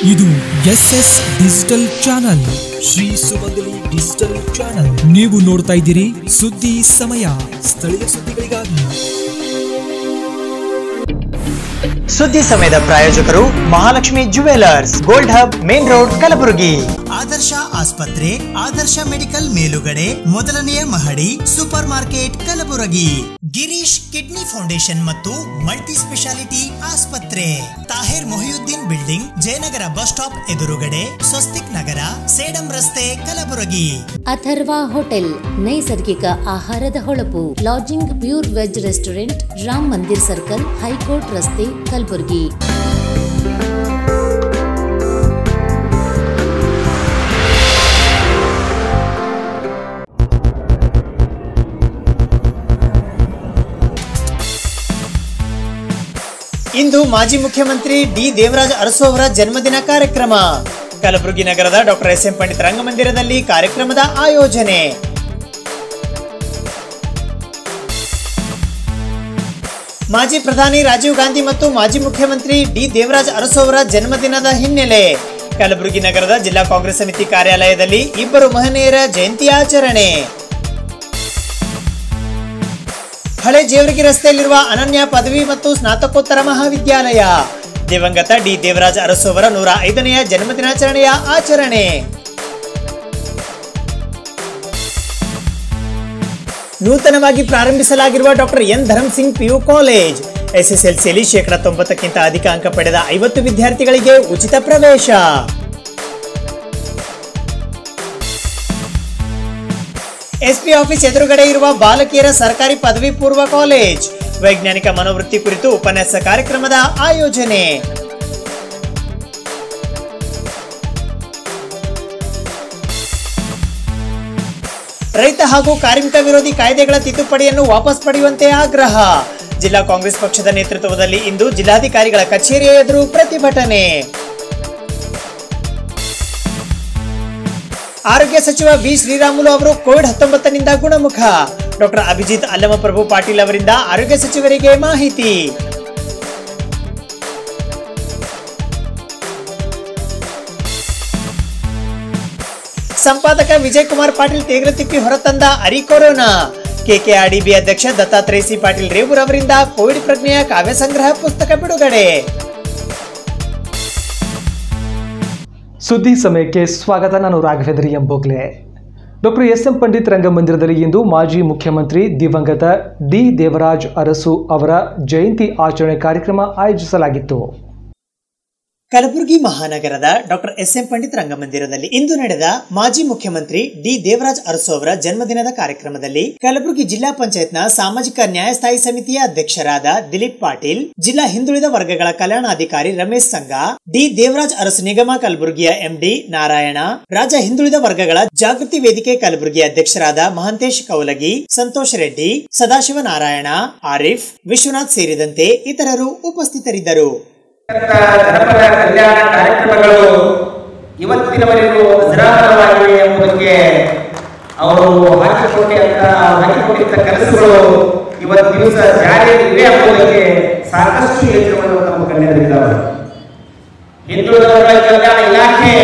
ಇದು S S digital channel Shri Sumangali digital channel ನೀವು ನೋಡ್ತಾ ಇದ್ದೀರಿ ಸುದ್ದಿ ಸಮಯ ಸ್ಥಳೀಯ ಸುದ್ದಿಗಳಿಗಾಗಿ ಸುದ್ದಿ ಸಮಯದ ಪ್ರಾಯೋಜಕರು Mahalakshmi jewellers gold hub main road Kalaburagi Adarsh ಆಸ್ಪತ್ರೆ ಆದರ್ಶ ಮೆಡಿಕಲ್ ಮೇಲುಗಡೆ ಮೊದಲನೆಯ ಮಹಡಿ super market Kalaburagi Girish kidney foundation ಮತ್ತು ಮಲ್ಟಿ ಸ್ಪೆಷಾಲಿಟಿ ಆಸ್ಪತ್ರೆ Tahir Mohiuddin building Jayanagar bus stop ಎದುರುಗಡೆ ಸ್ವಸ್ತಿಕ್ ನಗರ ಸೇಡಂ ರಸ್ತೆ ಕಲಬುರಗಿ ಅಥರ್ವ ಹೋಟೆಲ್ ನೈಸರ್ಗಿಕ ಆಹಾರದ ಹೊಳಪು lodging pure veg restaurant Ram Mandir circle high court ರಸ್ತೆ ಕಲಬುರಗಿ ಇಂದು ಮಾಜಿ ಮುಖ್ಯಮಂತ್ರಿ ಡಿ ದೇವರಾಜ್ ಅರಸು ಅವರ ಜನ್ಮದಿನ ಕಾರ್ಯಕ್ರಮ ಕಲಬುರಗಿ ನಗರದ ಡಾಕ್ಟರ್ ಎಸ್ ಎಂ ಪಂಡಿತ್ ರಂಗಮಂದಿರದಲ್ಲಿ ಕಾರ್ಯಕ್ರಮದ ಆಯೋಜನೆ ಮಾಜಿ ಪ್ರಧಾನಿ ರಾಜೀವ್ ಗಾಂಧಿ ಮತ್ತು ಮಾಜಿ ಮುಖ್ಯಮಂತ್ರಿ ಡಿ ದೇವರಾಜ್ ಅರಸು ಅವರ ಜನ್ಮದಿನದ ಹಿನ್ನೆಲೆ ಕಲಬುರಗಿ ನಗರದ ಜಿಲ್ಲಾ ಕಾಂಗ್ರೆಸ್ ಸಮಿತಿ ಕಾರ್ಯಾಲಯದಲ್ಲಿ ಇಬ್ಬರು ಮಹನೀಯರ ಜಯಂತಿ ಆಚರಣೆ ಹಳೆ ಜೇವರ್ಗಿ ರಸ್ತೆಯಲ್ಲಿರುವ ಅನನ್ಯ ಪದವಿ ಮತ್ತು ಸ್ನಾತಕೋತ್ತರ ಮಹಾವಿದ್ಯಾಲಯ ದಿವಂಗತ ಡಿ ದೇವರಾಜ್ ಅರಸು ಅವರ ನೂರ ಐದನೆಯ ಜನ್ಮದಿನಾಚರಣೆಯ ಆಚರಣೆ ನೂತನವಾಗಿ ಪ್ರಾರಂಭಿಸಲಾಗಿರುವ doctor N Dharam Singh PU college ಎಸ್ಎಸ್ಎಲ್ಸಿಯಲ್ಲಿ ಶೇಕಡ ತೊಂಬತ್ತಕ್ಕಿಂತ ಅಧಿಕ ಅಂಕ ಪಡೆದ ಐವತ್ತು ವಿದ್ಯಾರ್ಥಿಗಳಿಗೆ ಉಚಿತ ಪ್ರವೇಶ ಎಸ್ಪಿ ಆಫೀಸ್ ಎದುರುಗಡೆ ಇರುವ ಬಾಲಕಿಯರ ಸರ್ಕಾರಿ ಪದವಿ ಪೂರ್ವ ಕಾಲೇಜ್ ವೈಜ್ಞಾನಿಕ ಮನೋವೃತ್ತಿ ಕುರಿತು ಉಪನ್ಯಾಸ ಕಾರ್ಯಕ್ರಮದ ಆಯೋಜನೆ ರೈತ ಹಾಗೂ ಕಾರ್ಮಿಕ ವಿರೋಧಿ ಕಾಯ್ದೆಗಳ ತಿದ್ದುಪಡಿಯನ್ನು ವಾಪಸ್ ಪಡೆಯುವಂತೆ ಆಗ್ರಹ ಜಿಲ್ಲಾ ಕಾಂಗ್ರೆಸ್ ಪಕ್ಷದ ನೇತೃತ್ವದಲ್ಲಿ ಇಂದು ಜಿಲ್ಲಾಧಿಕಾರಿಗಳ ಕಚೇರಿಯ ಎದುರು ಪ್ರತಿಭಟನೆ ಆರೋಗ್ಯ ಸಚಿವ ವಿ ಶ್ರೀರಾಮುಲು ಅವರು ಕೋವಿಡ್ ಹತ್ತೊಂಬತ್ತನಿಂದ ಗುಣಮುಖ ಡಾಕ್ಟರ್ ಅಭಿಜಿತ್ ಅಲ್ಲಮಪ್ರಭು ಪಾಟೀಲ್ ಅವರಿಂದ ಆರೋಗ್ಯ ಸಚಿವರಿಗೆ ಮಾಹಿತಿ ಸಂಪಾದಕ ವಿಜಯ್ ಕುಮಾರ್ ಪಾಟೀಲ್ ತೇಗ್ರತಿಪ್ಪಿ ಹೊರತಂದ ಅರಿ ಕೊರೋನಾ ಕೆಕೆಆರ್ಡಿಬಿ ಅಧ್ಯಕ್ಷ ದತ್ತಾತ್ರೇಯ ಸಿ ಪಾಟೀಲ್ ರೇವೂರ್ ಅವರಿಂದ ಕೋವಿಡ್ ಪ್ರಜ್ಞೆಯ ಕಾವ್ಯ ಸಂಗ್ರಹ ಪುಸ್ತಕ ಬಿಡುಗಡೆ ಸುದ್ದಿ ಸಮಯಕ್ಕೆ ಸ್ವಾಗತ ನಾನು Raghavendra Embogle doctor S M Pandit ರಂಗಮಂದಿರದಲ್ಲಿ ಇಂದು ಮಾಜಿ ಮುಖ್ಯಮಂತ್ರಿ ದಿವಂಗತ ಡಿ ದೇವರಾಜ್ ಅರಸು ಅವರ ಜಯಂತಿ ಆಚರಣೆ ಕಾರ್ಯಕ್ರಮ ಆಯೋಜಿಸಲಾಗಿತ್ತು ಕಲಬುರಗಿ ಮಹಾನಗರದ ಡಾಕ್ಟರ್ ಎಸ್ ಎಂ ಪಂಡಿತ್ ರಂಗಮಂದಿರದಲ್ಲಿ ಇಂದು ನಡೆದ ಮಾಜಿ ಮುಖ್ಯಮಂತ್ರಿ ಡಿ ದೇವರಾಜ್ ಅರಸು ಅವರ ಜನ್ಮದಿನದ ಕಾರ್ಯಕ್ರಮದಲ್ಲಿ ಕಲಬುರಗಿ ಜಿಲ್ಲಾ ಪಂಚಾಯತ್ನ ಸಾಮಾಜಿಕ ನ್ಯಾಯ ಸ್ಥಾಯಿ ಸಮಿತಿಯ ಅಧ್ಯಕ್ಷರಾದ ದಿಲೀಪ್ ಪಾಟೀಲ್ ಜಿಲ್ಲಾ ಹಿಂದುಳಿದ ವರ್ಗಗಳ ಕಲ್ಯಾಣಾಧಿಕಾರಿ ರಮೇಶ್ ಸಂಘ ಡಿ ದೇವರಾಜ್ ಅರಸು ನಿಗಮ ಕಲಬುರಗಿಯ ಎಂಡಿ ನಾರಾಯಣ ರಾಜ್ಯ ಹಿಂದುಳಿದ ವರ್ಗಗಳ ಜಾಗೃತಿ ವೇದಿಕೆ ಕಲಬುರಗಿ ಅಧ್ಯಕ್ಷರಾದ ಮಹಂತೇಶ್ ಕೌಲಗಿ ಸಂತೋಷ್ ರೆಡ್ಡಿ ಸದಾಶಿವ ನಾರಾಯಣ ಆರಿಫ್ ವಿಶ್ವನಾಥ್ ಸೇರಿದಂತೆ ಇತರರು ಉಪಸ್ಥಿತರಿದ್ದರು ಜನಪದ ಕಲ್ಯಾಣ ಕಾರ್ಯಕ್ರಮಗಳು ಇವತ್ತಿನವರೆಗೂ ನಿರಾಕರವಾಗಿವೆ ಎಂಬುದಕ್ಕೆ ಅವರು ಹಾಕಿಕೊಂಡಿದ್ದ ಹಾಕಿಕೊಂಡಿದ್ದ ಕೆಲಸಗಳು ಇವತ್ತು ದಿವಸ ಜಾರಿಯಲ್ಲಿ ಇವೆ ಎಂಬುದಕ್ಕೆ ಸಾಕಷ್ಟು ಯೋಚನೆಗಳು ನಮ್ಮ ಕಣ್ಣೆದುರಿದ್ದಾವೆ ಹಿಂದುಳಿದ ವರ್ಗಗಳ ಕಲ್ಯಾಣ ಇಲಾಖೆ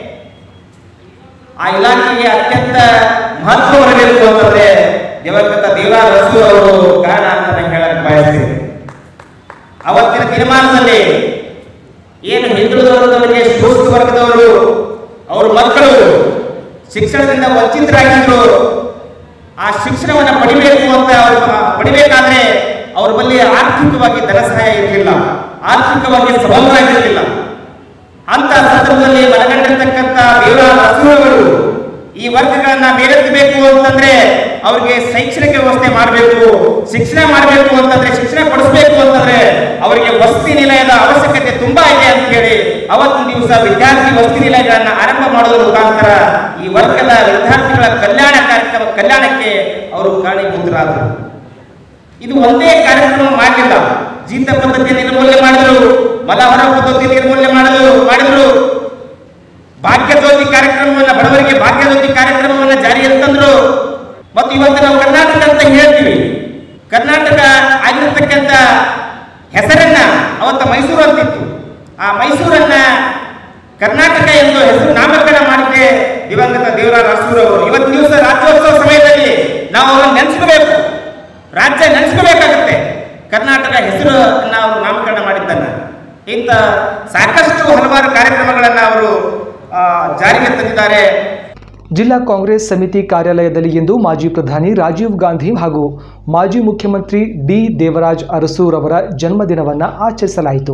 ಆ ಇಲಾಖೆಗೆ ಅತ್ಯಂತ ಮಹತ್ವ ಬರಬೇಕು ಅಂತಂದ್ರೆ ದಿವಂಗತ ದೇವರಾಜ ಅರಸು ಅವರು ಕಾರಣ ಅಂತ ನಾನು ಹೇಳಕ್ ಬಯಸ್ತೀನಿ ಅವತ್ತಿನ ತೀರ್ಮಾನದಲ್ಲಿ ಏನು ಹಿಂದುಳಿದ ವರ್ಗದವರಿಗೆ ಶೋಷಿತ ವರ್ಗದವರು ಅವ್ರ ಮಕ್ಕಳು ಶಿಕ್ಷಣದಿಂದ ವಂಚಿತರಾಗಿದ್ರು ಆ ಶಿಕ್ಷಣವನ್ನು ಪಡಿಬೇಕು ಅಂತ ಅವರು ಪಡಿಬೇಕಾದ್ರೆ ಅವ್ರ ಬಳಿ ಆರ್ಥಿಕವಾಗಿ ಧನ ಸಹಾಯ ಇರಲಿಲ್ಲ ಆರ್ಥಿಕವಾಗಿ ಸಬಲರಾಗಿರಲಿಲ್ಲ ಅಂತ ಸಂದರ್ಭದಲ್ಲಿ ಮನಗಂಡಿರ್ತಕ್ಕಂಥ ದೇವರಾಜ ಹಸುರವರು ಈ ವರ್ಗಗಳನ್ನ ಮೇಲೆತ್ತಬೇಕು ಅಂತಂದ್ರೆ ಅವ್ರಿಗೆ ಶೈಕ್ಷಣಿಕ ವ್ಯವಸ್ಥೆ ಮಾಡಬೇಕು ಶಿಕ್ಷಣ ಮಾಡಬೇಕು ಅಂತಂದ್ರೆ ಶಿಕ್ಷಣ ಕೊಡಿಸ್ಬೇಕು ಅಂತಂದ್ರೆ ಅವರಿಗೆ ವಸತಿ ನಿಲಯದ ಅವಶ್ಯಕತೆ ತುಂಬಾ ಇದೆ ಅಂತ ಹೇಳಿ ಅವತ್ತಿನ ದಿವಸ ವಿದ್ಯಾರ್ಥಿ ವಸತಿ ನಿಲಯಗಳನ್ನ ಆರಂಭ ಮಾಡೋದ್ರ ಮುಖಾಂತರ ಈ ವರ್ಗದ ವಿದ್ಯಾರ್ಥಿಗಳ ಕಲ್ಯಾಣ ಕಾರ್ಯಕ್ರಮ ಕಲ್ಯಾಣಕ್ಕೆ ಅವರು ಕಾರಣೀಭೂತರಾದರು ಇದು ಒಂದೇ ಕಾರ್ಯಕ್ರಮ ಮಾಡಲಿಲ್ಲ ಜೀತ ಪದ್ಧತಿ ನಿರ್ಮೂಲನೆ ಮಾಡಿದ್ರು ಮಲಹರ ಪದ್ಧತಿ ನಿರ್ಮೂಲನೆ ಮಾಡಿದ್ರು ಮಾಡಿದ್ರು ಭಾಗ್ಯಜ್ಯೋತಿ ಕಾರ್ಯಕ್ರಮವನ್ನ ಬಡವರಿಗೆ ಭಾಗ್ಯಜ್ಯೋತಿ ಕಾರ್ಯಕ್ರಮವನ್ನ ಜಾರಿಯಲ್ಲಿ ತಂದ್ರು ಮತ್ತು ಇವತ್ತು ನಾವು ಕರ್ನಾಟಕ ಅಂತ ಹೇಳ್ತೀವಿ ಕರ್ನಾಟಕ ಆಗಿರ್ತಕ್ಕಂಥ ಹೆಸರನ್ನ ಅವತ್ತ ಮೈಸೂರು ಅಂತಿತ್ತು ಆ ಮೈಸೂರನ್ನ ಕರ್ನಾಟಕ ಎಂದು ಹೆಸರು ನಾಮಕರಣ ಮಾಡಿದ್ದೆ ದಿವಂಗತ ದೇವರಾಜ ಅರಸೂರವರು ಇವತ್ತು ದಿವಸ ರಾಜ್ಯೋತ್ಸವ ಸಮಯದಲ್ಲಿ ನಾವು ಅವರನ್ನು ನೆನೆಸ್ಕೋಬೇಕು ರಾಜ್ಯ ನೆನೆಸ್ಕೋಬೇಕಾಗುತ್ತೆ ಕರ್ನಾಟಕ ಹೆಸರು ಅವರು ನಾಮಕರಣ ಮಾಡಿದ್ದನ್ನ ಇಂಥ ಸಾಕಷ್ಟು ಹಲವಾರು ಕಾರ್ಯಕ್ರಮಗಳನ್ನು ಅವರು ಆ, ಜಾರಿಗೆ ತಂದಿದ್ದಾರೆ ಜಿಲ್ಲಾ ಕಾಂಗ್ರೆಸ್ ಸಮಿತಿ ಕಾರ್ಯಾಲಯದಲ್ಲಿ ಇಂದು ಮಾಜಿ ಪ್ರಧಾನಿ ರಾಜೀವ್ ಗಾಂಧಿ ಹಾಗೂ ಮಾಜಿ ಮುಖ್ಯಮಂತ್ರಿ ಡಿ ದೇವರಾಜ್ ಅರಸೂರ್ ಅವರ ಜನ್ಮದಿನವನ್ನು ಆಚರಿಸಲಾಯಿತು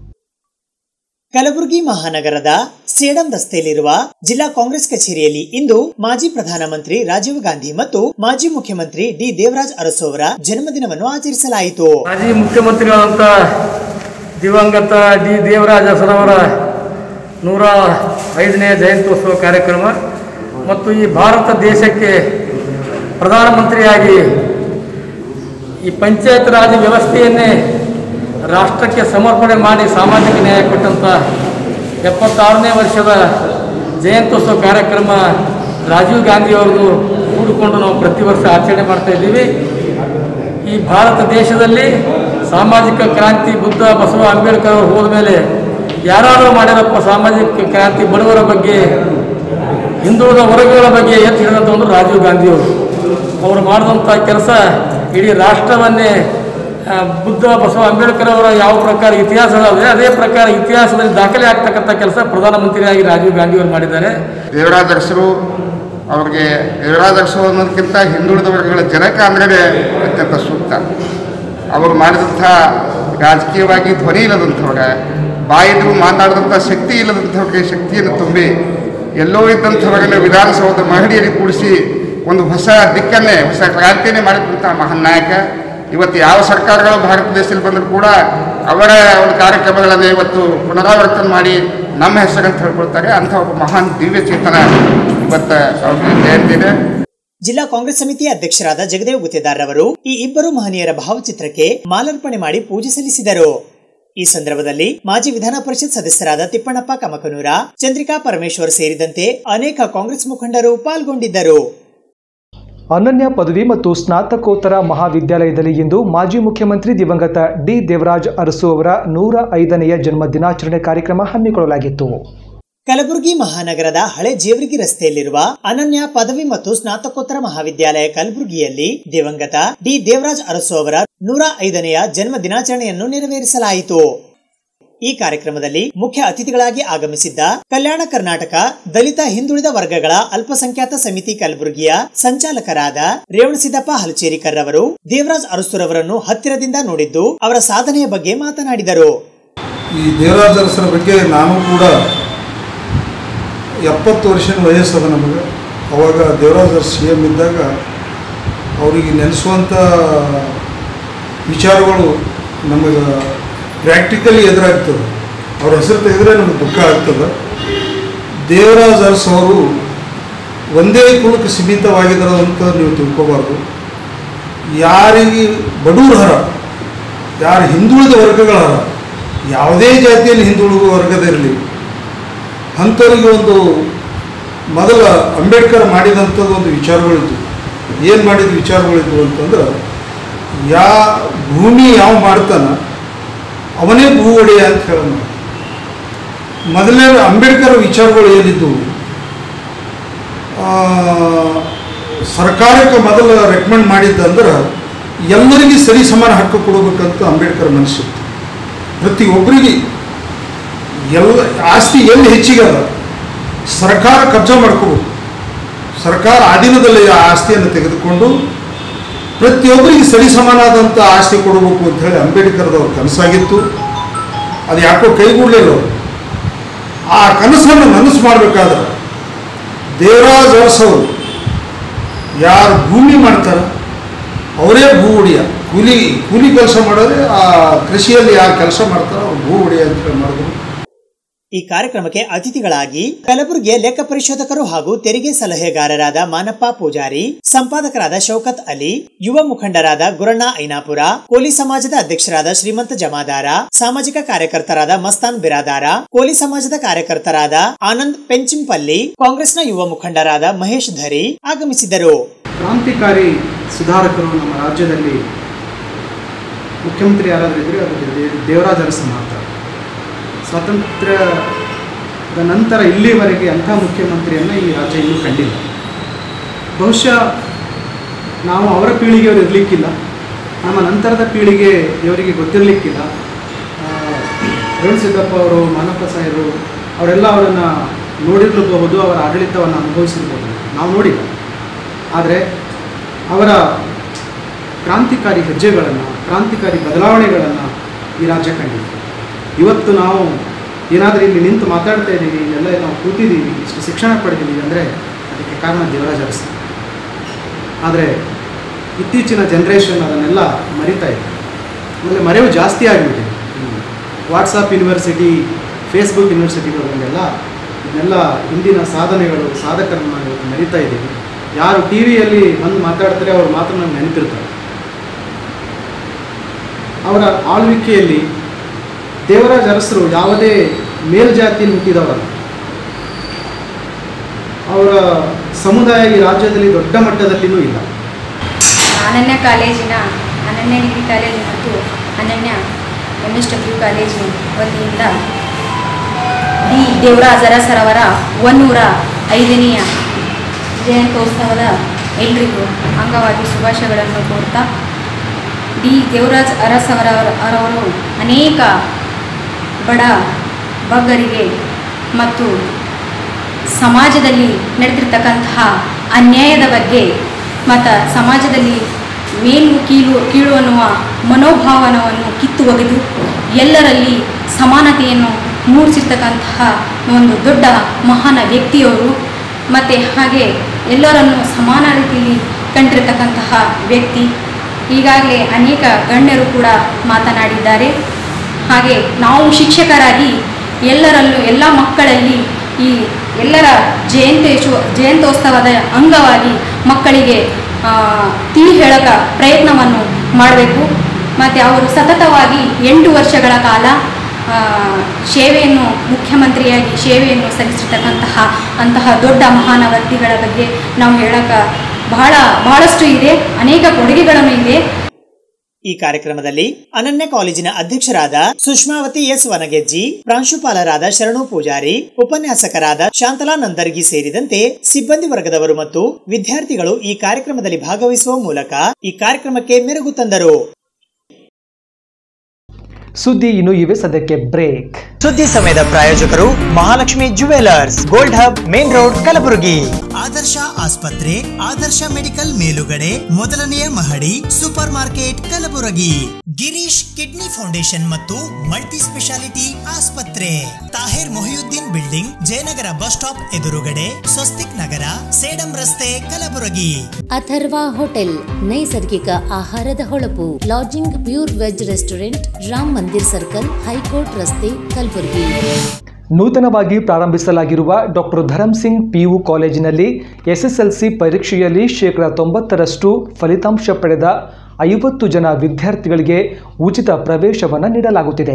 ಕಲಬುರಗಿ ಮಹಾನಗರದ ಸೇಡಂ ರಸ್ತೆಯಲ್ಲಿರುವ ಜಿಲ್ಲಾ ಕಾಂಗ್ರೆಸ್ ಕಚೇರಿಯಲ್ಲಿ ಇಂದು ಮಾಜಿ ಪ್ರಧಾನಮಂತ್ರಿ ರಾಜೀವ್ ಗಾಂಧಿ ಮತ್ತು ಮಾಜಿ ಮುಖ್ಯಮಂತ್ರಿ ಡಿ ದೇವರಾಜ್ ಅರಸು ಅವರ ಜನ್ಮದಿನವನ್ನು ಆಚರಿಸಲಾಯಿತು ಮಾಜಿ ಮುಖ್ಯಮಂತ್ರಿಗಳಾದಂಥ ದಿವಂಗತ ಡಿ ದೇವರಾಜ ಅರಸರವರ ನೂರ ಐದನೇ ಜಯಂತ್ಯೋತ್ಸವ ಕಾರ್ಯಕ್ರಮ ಮತ್ತು ಈ ಭಾರತ ದೇಶಕ್ಕೆ ಪ್ರಧಾನಮಂತ್ರಿಯಾಗಿ ಈ ಪಂಚಾಯತ್ ರಾಜ್ ವ್ಯವಸ್ಥೆಯನ್ನೇ ರಾಷ್ಟ್ರಕ್ಕೆ ಸಮರ್ಪಣೆ ಮಾಡಿ ಸಾಮಾಜಿಕ ನ್ಯಾಯ ಕೊಟ್ಟಂಥ ಎಪ್ಪತ್ತಾರನೇ ವರ್ಷದ ಜಯಂತ್ಯೋತ್ಸವ ಕಾರ್ಯಕ್ರಮ ರಾಜೀವ್ ಗಾಂಧಿ ಅವ್ರದ್ದು ಕೂಡಿಕೊಂಡು ನಾವು ಪ್ರತಿ ವರ್ಷ ಆಚರಣೆ ಮಾಡ್ತಾ ಇದ್ದೀವಿ ಈ ಭಾರತ ದೇಶದಲ್ಲಿ ಸಾಮಾಜಿಕ ಕ್ರಾಂತಿ ಬುದ್ಧ ಬಸವ ಅಂಬೇಡ್ಕರ್ ಅವರು ಹೋದ ಮೇಲೆ ಯಾರಾದರೂ ಮಾಡಿರಪ್ಪ ಸಾಮಾಜಿಕ ಕ್ರಾಂತಿ ಬಡವರ ಬಗ್ಗೆ ಹಿಂದುಳಿದ ವರ್ಗಗಳ ಬಗ್ಗೆ ಎತ್ತಿ ಹಿಡಿದಂಥ ಒಂದು ರಾಜೀವ್ ಗಾಂಧಿಯವರು ಅವರು ಮಾಡಿದಂಥ ಕೆಲಸ ಇಡೀ ರಾಷ್ಟ್ರವನ್ನೇ ಆ, ಬುದ್ಧ ಬಸವ ಅಂಬೇಡ್ಕರ್ ಅವರ ಯಾವ ಪ್ರಕಾರ ಇತಿಹಾಸ ಅದಾವೆ ಅದೇ ಪ್ರಕಾರ ಇತಿಹಾಸದಲ್ಲಿ ದಾಖಲೆ ಆಗ್ತಕ್ಕಂಥ ಕೆಲಸ ಪ್ರಧಾನಮಂತ್ರಿಯಾಗಿ ರಾಜೀವ್ ಗಾಂಧಿ ಅವರು ಮಾಡಿದ್ದಾರೆ ದೇವರಾಜ ಅರಸರು ಅವ್ರಿಗೆ ದೇವರಾಜ ಅರಸರು ಅನ್ನೋದಕ್ಕಿಂತ ಹಿಂದುಳಿದ ವರ್ಗಗಳ ಜನಕ ಅಂದ್ರೆ ಅತ್ಯಂತ ಸೂಕ್ತ ಅವರು ಮಾಡಿದಂಥ ರಾಜಕೀಯವಾಗಿ ಧ್ವನಿ ಇಲ್ಲದಂಥವ್ರ ಬಾಯಿದ್ರು ಮಾತನಾಡಿದಂಥ ಶಕ್ತಿ ಇಲ್ಲದಂಥವ್ರಿಗೆ ಶಕ್ತಿಯನ್ನು ತುಂಬಿ ಎಲ್ಲೋ ಇದ್ದಂಥವರನ್ನ ವಿಧಾನಸೌಧದ ಮಹಡಿಯಲ್ಲಿ ಕೂಡಿಸಿ ಒಂದು ಹೊಸ ದಿಕ್ಕನ್ನೇ ಹೊಸ ಕ್ರಾಂತಿಯನ್ನೇ ಮಾಡಿದಂಥ ಮಹಾನ್ ನಾಯಕ ಇವತ್ತು ಯಾವ ಸರ್ಕಾರಗಳು ಭಾರತ ದೇಶದಲ್ಲಿ ಬಂದರೂ ಕೂಡ ಅವರ ಒಂದು ಕಾರ್ಯಕ್ರಮಗಳನ್ನು ಇವತ್ತು ಪುನರಾವರ್ತನೆ ಮಾಡಿ ನಮ್ಮ ಹೆಸರಂತ ಹೇಳ್ಕೊಳ್ತಾರೆ ಅಂಥ ಒಬ್ಬ ಮಹಾನ್ ದಿವ್ಯ ಚೇತನ ಇವತ್ತು ಅವ್ರಿಗೆ ಜಯಂತಿ ಇದೆ ಜಿಲ್ಲಾ ಕಾಂಗ್ರೆಸ್ ಸಮಿತಿಯ ಅಧ್ಯಕ್ಷರಾದ ಜಗದೇವ್ ಗುತ್ತೇದಾರ್ ರವರು ಈ ಇಬ್ಬರು ಮಹನೀಯರ ಭಾವಚಿತ್ರಕ್ಕೆ ಮಾಲಾರ್ಪಣೆ ಮಾಡಿ ಪೂಜೆ ಸಲ್ಲಿಸಿದರು ಈ ಸಂದರ್ಭದಲ್ಲಿ ಮಾಜಿ ವಿಧಾನ ಪರಿಷತ್ ಸದಸ್ಯರಾದ ತಿಪ್ಪಣ್ಣಪ್ಪ ಕಮಕನೂರ ಚಂದ್ರಿಕಾ ಪರಮೇಶ್ವರ್ ಸೇರಿದಂತೆ ಅನೇಕ ಕಾಂಗ್ರೆಸ್ ಮುಖಂಡರು ಪಾಲ್ಗೊಂಡಿದ್ದರು ಅನನ್ಯ ಪದವಿ ಮತ್ತು ಸ್ನಾತಕೋತ್ತರ ಮಹಾವಿದ್ಯಾಲಯದಲ್ಲಿ ಇಂದು ಮಾಜಿ ಮುಖ್ಯಮಂತ್ರಿ ದಿವಂಗತ ಡಿ ದೇವರಾಜ್ ಅರಸು ಅವರ ನೂರ ಐದನೆಯ ಜನ್ಮ ದಿನಾಚರಣೆ ಕಾರ್ಯಕ್ರಮ ಹಮ್ಮಿಕೊಳ್ಳಲಾಗಿತ್ತು ಕಲಬುರಗಿ ಮಹಾನಗರದ ಹಳೆ ಜೇವರ್ಗಿ ರಸ್ತೆಯಲ್ಲಿರುವ ಅನನ್ಯ ಪದವಿ ಮತ್ತು ಸ್ನಾತಕೋತ್ತರ ಮಹಾವಿದ್ಯಾಲಯ ಕಲಬುರಗಿಯಲ್ಲಿ ದಿವಂಗತ ಡಿ ದೇವರಾಜ್ ಅರಸು ಅವರ ನೂರ ಐದನೆಯ ಜನ್ಮ ದಿನಾಚರಣೆಯನ್ನು ನೆರವೇರಿಸಲಾಯಿತು ಈ ಕಾರ್ಯಕ್ರಮದಲ್ಲಿ ಮುಖ್ಯ ಅತಿಥಿಗಳಾಗಿ ಆಗಮಿಸಿದ್ದ ಕಲ್ಯಾಣ ಕರ್ನಾಟಕ ದಲಿತ ಹಿಂದುಳಿದ ವರ್ಗಗಳ ಅಲ್ಪಸಂಖ್ಯಾತ ಸಮಿತಿ ಕಲಬುರಗಿಯ ಸಂಚಾಲಕರಾದ ರೇವಣಸಿದ್ದಪ್ಪ ಹಲಚೇರಿಕರ್ ಅವರು ದೇವರಾಜ್ ಅರಸುರವರನ್ನು ಹತ್ತಿರದಿಂದ ನೋಡಿದ್ದು ಅವರ ಸಾಧನೆಯ ಬಗ್ಗೆ ಮಾತನಾಡಿದರು ಈ ದೇವರಾಜ ಅರಸರ ಬಗ್ಗೆ ನಾನು ಕೂಡ ಎಪ್ಪತ್ತು ವರ್ಷದ ವಯಸ್ಸದ ನಮಗೆ ಅವಾಗ ದೇವರಾಜ ಅರಸ್ ಸಿ ಎಮ್ ಇದ್ದಾಗ ಅವರಿಗೆ ನೆನೆಸುವಂಥ ವಿಚಾರಗಳು ನಮಗೆ ಪ್ರಾಕ್ಟಿಕಲಿ ಎದುರಾಗ್ತದೆ ಅವ್ರ ಹೆಸರು ತೆಗೆದ್ರೆ ನಮಗೆ ದುಃಖ ಆಗ್ತದೆ ದೇವರಾಜ ಅರಸ್ ಅವರು ಒಂದೇ ಕುಲಕ್ಕೆ ಸೀಮಿತವಾಗಿದ್ದಾರೆ ಅಂತ ನೀವು ತಿಳ್ಕೊಬಾರ್ದು ಯಾರಿಗೆ ಬಡೂರ ಹರ ಯಾರು ಹಿಂದುಳಿದ ವರ್ಗಗಳ ಹರ ಯಾವುದೇ ಜಾತಿಯಲ್ಲಿ ಹಿಂದುಳಿದ ವರ್ಗದಿರಲಿ ಅಂಥವ್ರಿಗೆ ಒಂದು ಮೊದಲ ಅಂಬೇಡ್ಕರ್ ಮಾಡಿದಂಥದ್ದು ಒಂದು ವಿಚಾರಗಳಿದ್ವು ಏನು ಮಾಡಿದ ವಿಚಾರಗಳಿದ್ವು ಅಂತಂದ್ರೆ ಯಾ ಭೂಮಿ ಯಾವ ಮಾಡ್ತಾನ ಅವನೇ ಭೂ ಒಡೆಯ ಅಂತ ಹೇಳೋಣ ಮೊದಲನೇ ಅಂಬೇಡ್ಕರ್ ವಿಚಾರಗಳು ಏನಿದ್ದವು ಆ, ಸರ್ಕಾರಕ್ಕೆ ಮೊದಲು ರೆಕಮೆಂಡ್ ಮಾಡಿದ್ದಂದ್ರೆ ಎಲ್ಲರಿಗೂ ಸರಿ ಸಮಾನ ಹಕ್ಕು ಕೊಡಬೇಕಂತ ಅಂಬೇಡ್ಕರ್ ಮನಸ್ಸಿತ್ತು ಪ್ರತಿಯೊಬ್ಬರಿಗೆ ಎಲ್ಲ ಆಸ್ತಿ ಎಲ್ಲಿ ಹೆಚ್ಚಿಗದ ಸರ್ಕಾರ ಕಬ್ಜಾ ಮಾಡ್ಕೋಬೇಕು ಸರ್ಕಾರ ಅಧೀನದಲ್ಲಿ ಆ ಆಸ್ತಿಯನ್ನು ತೆಗೆದುಕೊಂಡು ಪ್ರತಿಯೊಬ್ಬರಿಗೆ ಸರಿ ಸಮಾನಾದಂಥ ಆಸ್ತಿ ಕೊಡಬೇಕು ಅಂತ ಹೇಳಿ ಅಂಬೇಡ್ಕರ್ದವ್ರ ಕನಸಾಗಿತ್ತು ಅದು ಯಾಕೋ ಕೈಗೂಡಲಿಲ್ಲ ಅವ್ರು. ಆ ಕನಸನ್ನು ನನಸು ಮಾಡಬೇಕಾದ್ರೆ ದೇವರಾಜ್ ಅರಸವರು ಯಾರು ಭೂಮಿ ಮಾಡ್ತಾರೆ ಅವರೇ ಭೂ ಒಡೆಯ ಕೂಲಿ ಕೂಲಿ ಕೆಲಸ ಮಾಡೋರೆ ಆ ಕೃಷಿಯಲ್ಲಿ ಯಾರು ಕೆಲಸ ಮಾಡ್ತಾರೋ ಅವ್ರು ಭೂ ಒಡೆಯ ಅಂತ ಹೇಳಿ ಮಾಡಿದ್ರು ಈ ಕಾರ್ಯಕ್ರಮಕ್ಕೆ ಅತಿಥಿಗಳಾಗಿ ಕಲಬುರಗಿಯ ಲೆಕ್ಕ ಪರಿಶೋಧಕರು ಹಾಗೂ ತೆರಿಗೆ ಸಲಹೆಗಾರರಾದ ಮಾನಪ್ಪ ಪೂಜಾರಿ ಸಂಪಾದಕರಾದ ಶೌಕತ್ ಅಲಿ ಯುವ ಮುಖಂಡರಾದ ಗುರಣ್ಣ ಐನಾಪುರ ಕೋಲಿ ಸಮಾಜದ ಅಧ್ಯಕ್ಷರಾದ ಶ್ರೀಮಂತ ಜಮಾದಾರ ಸಾಮಾಜಿಕ ಕಾರ್ಯಕರ್ತರಾದ ಮಸ್ತಾನ್ ಬಿರಾದಾರ ಕೋಲಿ ಸಮಾಜದ ಕಾರ್ಯಕರ್ತರಾದ ಆನಂದ್ ಪೆಂಚಿಂಪಲ್ಲಿ ಕಾಂಗ್ರೆಸ್ನ ಯುವ ಮುಖಂಡರಾದ ಮಹೇಶ್ ಧರಿ ಆಗಮಿಸಿದ್ದರು ಕ್ರಾಂತಿಕಾರಿ ಸುಧಾರಕರು ನಮ್ಮ ರಾಜ್ಯದಲ್ಲಿ ಮುಖ್ಯಮಂತ್ರಿ ಯಾರಾದರೂ ಇದ್ದರೆ ಅದು ದೇ- ದೇವರಾಜ ಅರಸು ಮಾತ್ರ ಸ್ವಾತಂತ್ರ್ಯ ಅದರ ನಂತರ ಇಲ್ಲಿಯವರೆಗೆ ಅಂಥ ಮುಖ್ಯಮಂತ್ರಿಯನ್ನು ಈ ರಾಜ್ಯ ಇನ್ನೂ ಕಂಡಿಲ್ಲ ಬಹುಶಃ ನಾವು ಅವರ ಪೀಳಿಗೆಯವರು ಇರಲಿಕ್ಕಿಲ್ಲ ನಮ್ಮ ನಂತರದ ಪೀಳಿಗೆ ಇವರಿಗೆ ಗೊತ್ತಿರಲಿಕ್ಕಿಲ್ಲ ಅರುಣ್ ಸಿದ್ದಪ್ಪ ಅವರು ಮಾನಪ್ಪ ಸಾಹೇಬರು ಅವರೆಲ್ಲ ಅವರನ್ನು ನೋಡಿರಲೂಬಹುದು ಅವರ ಆಡಳಿತವನ್ನು ಅನುಭವಿಸಿರ್ಬೋದು ನಾವು ನೋಡಿಲ್ಲ ಆದರೆ ಅವರ ಕ್ರಾಂತಿಕಾರಿ ಹೆಜ್ಜೆಗಳನ್ನು ಕ್ರಾಂತಿಕಾರಿ ಬದಲಾವಣೆಗಳನ್ನು ಈ ರಾಜ್ಯ ಕಂಡಿದೆ ಇವತ್ತು ನಾವು ಏನಾದರೂ ಇಲ್ಲಿ ನಿಂತು ಮಾತಾಡ್ತಾ ಇದ್ದೀವಿ ಇಲ್ಲೆಲ್ಲ ನಾವು ಕೂತಿದ್ದೀವಿ ಇಷ್ಟು ಶಿಕ್ಷಣ ಪಡೆದಿದ್ದೀವಿ ಅಂದರೆ ಅದಕ್ಕೆ ಕಾರಣ ದೇವರಾಜ ಅರಸು ಆದರೆ ಇತ್ತೀಚಿನ ಜನ್ರೇಷನ್ ಅದನ್ನೆಲ್ಲ ಮರಿತಾ ಇದೆ ಆಮೇಲೆ ಮರೆವು ಜಾಸ್ತಿ ಆಗಿಬಿಟ್ಟಿದೆ ವಾಟ್ಸಪ್ ಯೂನಿವರ್ಸಿಟಿ ಫೇಸ್ಬುಕ್ ಯೂನಿವರ್ಸಿಟಿಗಳಲ್ಲೆಲ್ಲ ಇದನ್ನೆಲ್ಲ ಹಿಂದಿನ ಸಾಧನೆಗಳು ಸಾಧಕರನ್ನು ಇವತ್ತು ಮರಿತಾ ಇದ್ದೀವಿ ಯಾರು ಟಿ ವಿಯಲ್ಲಿ ಬಂದು ಮಾತಾಡ್ತಾರೆ ಅವ್ರು ಮಾತ್ರ ನಮ್ಗೆ ನೆನಪಿರ್ತಾರೆ ಅವರ ಆಳ್ವಿಕೆಯಲ್ಲಿ ದೇವರಾಜ ಅರಸರು ಯಾವುದೇ ಮೇಲ್ಜಾತಿಯಲ್ಲಿ ಹುಟ್ಟಿದವರು ಅವರ ಸಮುದಾಯ ಈ ರಾಜ್ಯದಲ್ಲಿ ದೊಡ್ಡ ಮಟ್ಟದಲ್ಲಿಯೂ ಇಲ್ಲ ಅನನ್ಯ ಕಾಲೇಜಿನ ಅನನ್ಯ ಡಿಗ್ರಿ ಕಾಲೇಜು ಮತ್ತು Ananya M S W college ವತಿಯಿಂದ ಡಿ ದೇವರಾಜ ಅರಸರವರ ಒನ್ನೂರ ಐದನೆಯ ಜಯಂತ್ಯೋತ್ಸವದ ಎಲ್ರಿಗೂ ಅಂಗವಾಗಿ ಶುಭಾಶಯಗಳನ್ನು ಕೋರ್ತಾ ಡಿ ದೇವರಾಜ್ ಅರಸವರ ಅವರವರು ಅನೇಕ ಬಡ ಬಗ್ಗರಿಗೆ ಮತ್ತು ಸಮಾಜದಲ್ಲಿ ನಡೆದಿರ್ತಕ್ಕಂತಹ ಅನ್ಯಾಯದ ಬಗ್ಗೆ ಮತ್ತು ಸಮಾಜದಲ್ಲಿ ಮೇಲು ಕೀಳು ಕೀಳು ಅನ್ನುವ ಮನೋಭಾವನವನ್ನು ಕಿತ್ತು ಒಗೆದು ಎಲ್ಲರಲ್ಲಿ ಸಮಾನತೆಯನ್ನು ಮೂಡಿಸಿರ್ತಕ್ಕಂತಹ ಒಂದು ದೊಡ್ಡ ಮಹಾನ ವ್ಯಕ್ತಿಯವರು ಮತ್ತು ಹಾಗೆ ಎಲ್ಲರನ್ನು ಸಮಾನ ರೀತಿಯಲ್ಲಿ ಕಂಡಿರತಕ್ಕಂತಹ ವ್ಯಕ್ತಿ ಈಗಾಗಲೇ ಅನೇಕ ಗಣ್ಯರು ಕೂಡ ಮಾತನಾಡಿದ್ದಾರೆ ಹಾಗೆ ನಾವು ಶಿಕ್ಷಕರಾಗಿ ಎಲ್ಲರಲ್ಲೂ ಎಲ್ಲ ಮಕ್ಕಳಲ್ಲಿ ಈ ಎಲ್ಲರ ಜಯಂತೇಶು ಜಯಂತ್ಯೋತ್ಸವದ ಅಂಗವಾಗಿ ಮಕ್ಕಳಿಗೆ ಆ, ತಿಳಿ ಹೇಳಕ ಪ್ರಯತ್ನವನ್ನು ಮಾಡಬೇಕು ಮತ್ತು ಅವರು ಸತತವಾಗಿ ಎಂಟು ವರ್ಷಗಳ ಕಾಲ ಆ, ಸೇವೆಯನ್ನು ಮುಖ್ಯಮಂತ್ರಿಯಾಗಿ ಸೇವೆಯನ್ನು ಸಲ್ಲಿಸಿರ್ತಕ್ಕಂತಹ ಅಂತಹ ದೊಡ್ಡ ಮಹಾನ ವ್ಯಕ್ತಿಗಳ ಬಗ್ಗೆ ನಾವು ಹೇಳಕ ಬಹಳ ಬಹಳಷ್ಟು ಇದೆ ಅನೇಕ ಕೊಡುಗೆಗಳನ್ನು ಇದೆ ಈ ಕಾರ್ಯಕ್ರಮದಲ್ಲಿ ಅನನ್ಯ ಕಾಲೇಜಿನ ಅಧ್ಯಕ್ಷರಾದ ಸುಷ್ಮಾವತಿ ಎಸ್ ವನಗೆಜ್ಜಿ ಪ್ರಾಂಶುಪಾಲರಾದ ಶರಣು ಪೂಜಾರಿ ಉಪನ್ಯಾಸಕರಾದ ಶಾಂತಲಾ ನಂದರ್ಗಿ ಸೇರಿದಂತೆ ಸಿಬ್ಬಂದಿ ವರ್ಗದವರು ಮತ್ತು ವಿದ್ಯಾರ್ಥಿಗಳು ಈ ಕಾರ್ಯಕ್ರಮದಲ್ಲಿ ಭಾಗವಹಿಸುವ ಮೂಲಕ ಈ ಕಾರ್ಯಕ್ರಮಕ್ಕೆ ಮೆರುಗು ತಂದರು ಸುದ್ದಿ ಇನ್ನು ಇವೆ ಸದ್ಯಕ್ಕೆ ಬ್ರೇಕ್ ಸುದ್ದಿ ಸಮಯದ ಪ್ರಾಯೋಜಕರು Mahalakshmi jewellers gold hub main road Kalaburagi Adarsh ಆಸ್ಪತ್ರೆ ಆದರ್ಶ ಮೆಡಿಕಲ್ ಮೇಲುಗಡೆ ಮೊದಲನೆಯ ಮಹಡಿ super market Kalaburagi Girish kidney foundation ಮತ್ತು ಮಲ್ಟಿ ಸ್ಪೆಷಾಲಿಟಿ ಆಸ್ಪತ್ರೆ Tahir Mohiuddin building Jayanagar bus stop ಎದುರುಗಡೆ ಸ್ವಸ್ತಿಕ್ ನಗರ ಸೇಡಂ ರಸ್ತೆ ಕಲಬುರಗಿ ಅಥರ್ವ ಹೋಟೆಲ್ ನೈಸರ್ಗಿಕ ಆಹಾರದ ಹೊಳಪು lodging pure veg restaurant Ram Mandir circle high court ರಸ್ತೆ ಕಲಬುರಗಿ ನೂತನವಾಗಿ ಪ್ರಾರಂಭಿಸಲಾಗಿರುವ ಡಾಕ್ಟರ್ ಧರಮ್ ಸಿಂಗ್ ಪಿಯು ಕಾಲೇಜಿನಲ್ಲಿ ಎಸ್ಎಸ್ಎಲ್ಸಿ ಪರೀಕ್ಷೆಯಲ್ಲಿ ಶೇಕಡ ತೊಂಬತ್ತರಷ್ಟು ಫಲಿತಾಂಶ ಪಡೆದ ಐವತ್ತು ಜನ ವಿದ್ಯಾರ್ಥಿಗಳಿಗೆ ಉಚಿತ ಪ್ರವೇಶವನ್ನು ನೀಡಲಾಗುತ್ತಿದೆ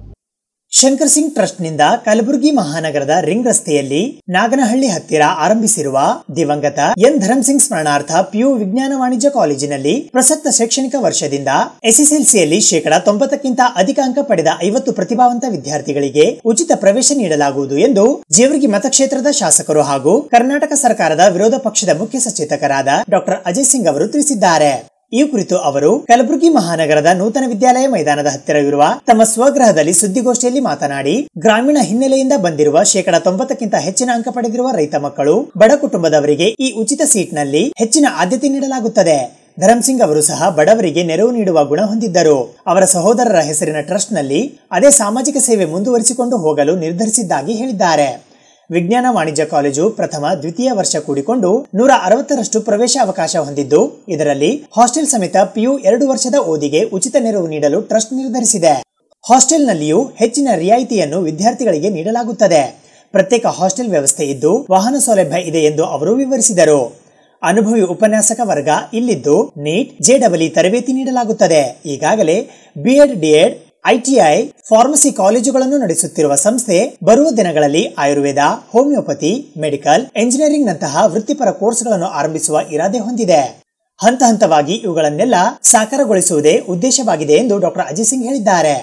ಶಂಕರ್ ಸಿಂಗ್ ಟ್ರಸ್ಟ್ನಿಂದ ಕಲಬುರಗಿ ಮಹಾನಗರದ ರಿಂಗ್ ರಸ್ತೆಯಲ್ಲಿ ನಾಗನಹಳ್ಳಿ ಹತ್ತಿರ ಆರಂಭಿಸಿರುವ ದಿವಂಗತ ಎನ್ ಧರಮ್ ಸಿಂಗ್ ಸ್ಮರಣಾರ್ಥ ಪಿಯು ವಿಜ್ಞಾನ ವಾಣಿಜ್ಯ ಕಾಲೇಜಿನಲ್ಲಿ ಪ್ರಸಕ್ತ ಶೈಕ್ಷಣಿಕ ವರ್ಷದಿಂದ ಎಸ್ಎಸ್ಎಲ್ಸಿಯಲ್ಲಿ ಶೇಕಡ ತೊಂಬತ್ತಕ್ಕಿಂತ ಅಧಿಕ ಅಂಕ ಪಡೆದ ಐವತ್ತು ಪ್ರತಿಭಾವಂತ ವಿದ್ಯಾರ್ಥಿಗಳಿಗೆ ಉಚಿತ ಪ್ರವೇಶ ನೀಡಲಾಗುವುದು ಎಂದು ಜೇವರ್ಗಿ ಮತಕ್ಷೇತ್ರದ ಶಾಸಕರು ಹಾಗೂ ಕರ್ನಾಟಕ ಸರ್ಕಾರದ ವಿರೋಧ ಪಕ್ಷದ ಮುಖ್ಯ ಸಚೇತಕರಾದ ಡಾಕ್ಟರ್ ಅಜಯ್ ಸಿಂಗ್ ಅವರು ತಿಳಿಸಿದ್ದಾರೆ ಈ ಕುರಿತು ಅವರು ಕಲಬುರಗಿ ಮಹಾನಗರದ ನೂತನ ವಿದ್ಯಾಲಯ ಮೈದಾನದ ಹತ್ತಿರವಿರುವ ತಮ್ಮ ಸ್ವಗೃಹದಲ್ಲಿ ಸುದ್ದಿಗೋಷ್ಠಿಯಲ್ಲಿ ಮಾತನಾಡಿ ಗ್ರಾಮೀಣ ಹಿನ್ನೆಲೆಯಿಂದ ಬಂದಿರುವ ಶೇಕಡ ತೊಂಬತ್ತಕ್ಕಿಂತ ಹೆಚ್ಚಿನ ಅಂಕ ಪಡೆದಿರುವ ರೈತ ಮಕ್ಕಳು ಬಡ ಕುಟುಂಬದವರಿಗೆ ಈ ಉಚಿತ ಸೀಟ್ನಲ್ಲಿ ಹೆಚ್ಚಿನ ಆದ್ಯತೆ ನೀಡಲಾಗುತ್ತದೆ ಧರಮ್ ಸಿಂಗ್ ಅವರು ಸಹ ಬಡವರಿಗೆ ನೆರವು ನೀಡುವ ಗುಣ ಹೊಂದಿದ್ದರು ಅವರ ಸಹೋದರರ ಹೆಸರಿನ ಟ್ರಸ್ಟ್ನಲ್ಲಿ ಅದೇ ಸಾಮಾಜಿಕ ಸೇವೆ ಮುಂದುವರಿಸಿಕೊಂಡು ಹೋಗಲು ನಿರ್ಧರಿಸಿದ್ದಾಗಿ ಹೇಳಿದ್ದಾರೆ ವಿಜ್ಞಾನ ವಾಣಿಜ್ಯ ಕಾಲೇಜು ಪ್ರಥಮ ದ್ವಿತೀಯ ವರ್ಷ ಕೂಡಿಕೊಂಡು ನೂರ ಅರವತ್ತರಷ್ಟು ಪ್ರವೇಶ ಅವಕಾಶ ಹೊಂದಿದ್ದು ಇದರಲ್ಲಿ ಹಾಸ್ಟೆಲ್ ಸಮೇತ ಪಿಯು ಎರಡು ವರ್ಷದ ಓದಿಗೆ ಉಚಿತ ನೆರವು ನೀಡಲು ಟ್ರಸ್ಟ್ ನಿರ್ಧರಿಸಿದೆ ಹಾಸ್ಟೆಲ್ನಲ್ಲಿಯೂ ಹೆಚ್ಚಿನ ರಿಯಾಯಿತಿಯನ್ನು ವಿದ್ಯಾರ್ಥಿಗಳಿಗೆ ನೀಡಲಾಗುತ್ತದೆ ಪ್ರತ್ಯೇಕ ಹಾಸ್ಟೆಲ್ ವ್ಯವಸ್ಥೆ ಇದ್ದು ವಾಹನ ಸೌಲಭ್ಯ ಇದೆ ಎಂದು ಅವರು ವಿವರಿಸಿದರು ಅನುಭವಿ ಉಪನ್ಯಾಸಕ ವರ್ಗ ಇಲ್ಲಿದ್ದು ನೀಟ್ ಜೆಡಬ್ಲ್ಇ ತರಬೇತಿ ನೀಡಲಾಗುತ್ತದೆ ಈಗಾಗಲೇ ಬಿಎಡ್ ಡಿಎಡ್ ಐಟಿಐ ಫಾರ್ಮಸಿ ಕಾಲೇಜುಗಳನ್ನು ನಡೆಸುತ್ತಿರುವ ಸಂಸ್ಥೆ ಬರುವ ದಿನಗಳಲ್ಲಿ ಆಯುರ್ವೇದ ಹೋಮಿಯೋಪತಿ ಮೆಡಿಕಲ್ ಎಂಜಿನಿಯರಿಂಗ್ ನಂತಹ ವೃತ್ತಿಪರ ಕೋರ್ಸ್ಗಳನ್ನು ಆರಂಭಿಸುವ ಇರಾದೆ ಹೊಂದಿದೆ ಹಂತ ಹಂತವಾಗಿ ಇವುಗಳನ್ನೆಲ್ಲ ಸಾಕಾರಗೊಳಿಸುವುದೇ ಉದ್ದೇಶವಾಗಿದೆ ಎಂದು ಡಾಕ್ಟರ್ ಅಜಯ್ ಸಿಂಗ್ ಹೇಳಿದ್ದಾರೆ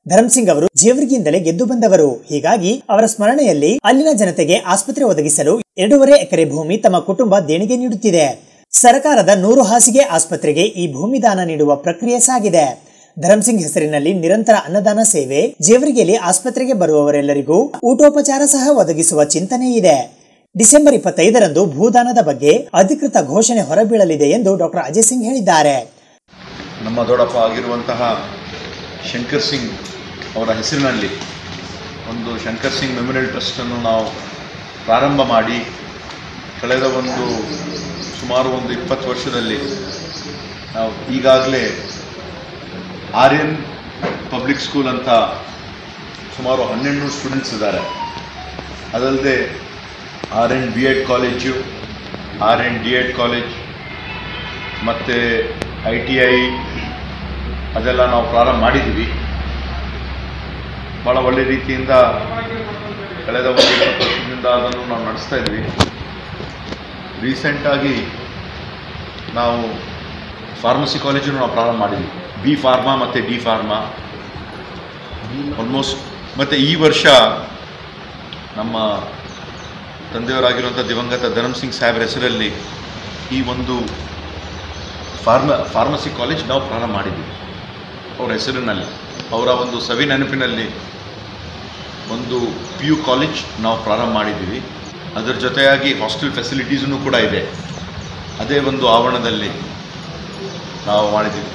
ಧರಮ್ ಸಿಂಗ್ ಅವರು ಜೇವರ್ಗಿಯಿಂದಲೇ ಗೆದ್ದು ಬಂದವರು ಹೀಗಾಗಿ ಅವರ ಸ್ಮರಣೆಯಲ್ಲಿ ಅಲ್ಲಿನ ಜನತೆಗೆ ಆಸ್ಪತ್ರೆ ಒದಗಿಸಲು ಎರಡೂವರೆ ಎಕರೆ ಭೂಮಿ ತಮ್ಮ ಕುಟುಂಬ ದೇಣಿಗೆ ನೀಡುತ್ತಿದೆ ಸರ್ಕಾರದ ನೂರು ಹಾಸಿಗೆ ಆಸ್ಪತ್ರೆಗೆ ಈ ಭೂಮಿ ದಾನ ನೀಡುವ ಪ್ರಕ್ರಿಯೆ ಸಾಗಿದೆ ಧರಮ್ ಸಿಂಗ್ ಹೆಸರಿನಲ್ಲಿ ನಿರಂತರ ಅನ್ನದಾನ ಸೇವೆ ಜೇವರಿಗೆಯಲ್ಲಿ ಆಸ್ಪತ್ರೆಗೆ ಬರುವವರೆಲ್ಲರಿಗೂ ಊಟೋಪಚಾರ ಸಹ ಒದಗಿಸುವ ಚಿಂತನೆ ಇದೆ ಡಿಸೆಂಬರ್ ಇಪ್ಪತ್ತೈದರಂದು ಭೂದಾನದ ಬಗ್ಗೆ ಅಧಿಕೃತ ಘೋಷಣೆ ಹೊರಬೀಳಲಿದೆ ಎಂದು ಡಾಕ್ಟರ್ ಅಜಯ್ ಸಿಂಗ್ ಹೇಳಿದ್ದಾರೆ ನಮ್ಮ ದೊಡ್ಡಪ್ಪ ಆಗಿರುವಂತಹ ಶಂಕರ್ ಸಿಂಗ್ ಅವರ ಹೆಸರಿನಲ್ಲಿ ಒಂದು ಶಂಕರ್ ಸಿಂಗ್ ಮೆಮೋರಿಯಲ್ ಟ್ರಸ್ಟನ್ನು ನಾವು ಪ್ರಾರಂಭ ಮಾಡಿ ಕಳೆದ ಒಂದು ಸುಮಾರು ಒಂದು ಇಪ್ಪತ್ತು ವರ್ಷದಲ್ಲಿ ನಾವು ಈಗಾಗಲೇ ಆರ್ಯನ್ ಪಬ್ಲಿಕ್ ಸ್ಕೂಲ್ ಅಂತ ಸುಮಾರು ಹನ್ನೆರಡು ಸ್ಟೂಡೆಂಟ್ಸ್ ಇದ್ದಾರೆ ಅದಲ್ಲದೆ R N B Ed college R N D Ed college ಮತ್ತು ಐ ಟಿ ಐ ಅದೆಲ್ಲ ನಾವು ಪ್ರಾರಂಭ ಮಾಡಿದ್ದೀವಿ ಭಾಳ ಒಳ್ಳೆ ರೀತಿಯಿಂದ ಕಳೆದ ಒಂದು ಇಪ್ಪತ್ತು ವರ್ಷದಿಂದ ಅದನ್ನು ನಾವು ನಡೆಸ್ತಾ ಇದ್ವಿ ರೀಸೆಂಟಾಗಿ ನಾವು ಫಾರ್ಮಸಿ ಕಾಲೇಜನ್ನು ನಾವು ಪ್ರಾರಂಭ ಮಾಡಿದ್ವಿ ಬಿ ಫಾರ್ಮಾ ಮತ್ತು ಡಿ ಫಾರ್ಮಾ ಆಲ್ಮೋಸ್ಟ್ ಮತ್ತು ಈ ವರ್ಷ ನಮ್ಮ ತಂದೆಯವರಾಗಿರುವಂಥ ದಿವಂಗತ ಧರಮ್ ಸಿಂಗ್ ಸಾಹೇಬ್ರ ಹೆಸರಲ್ಲಿ ಈ ಒಂದು ಫಾರ್ಮ ಫಾರ್ಮಸಿ ಕಾಲೇಜ್ ನಾವು ಪ್ರಾರಂಭ ಮಾಡಿದ್ದೀವಿ ಅವರ ಹೆಸರಿನಲ್ಲಿ ಅವರ ಒಂದು ಸವಿ ನೆನಪಿನಲ್ಲಿ ಒಂದು ಪಿ ಯು ಕಾಲೇಜ್ ನಾವು ಪ್ರಾರಂಭ ಮಾಡಿದ್ದೀವಿ ಅದರ ಜೊತೆಯಾಗಿ ಹಾಸ್ಟೆಲ್ ಫೆಸಿಲಿಟೀಸೂ ಕೂಡ ಇದೆ ಅದೇ ಒಂದು ಆವರಣದಲ್ಲಿ ನಾವು ಮಾಡಿದ್ದೀವಿ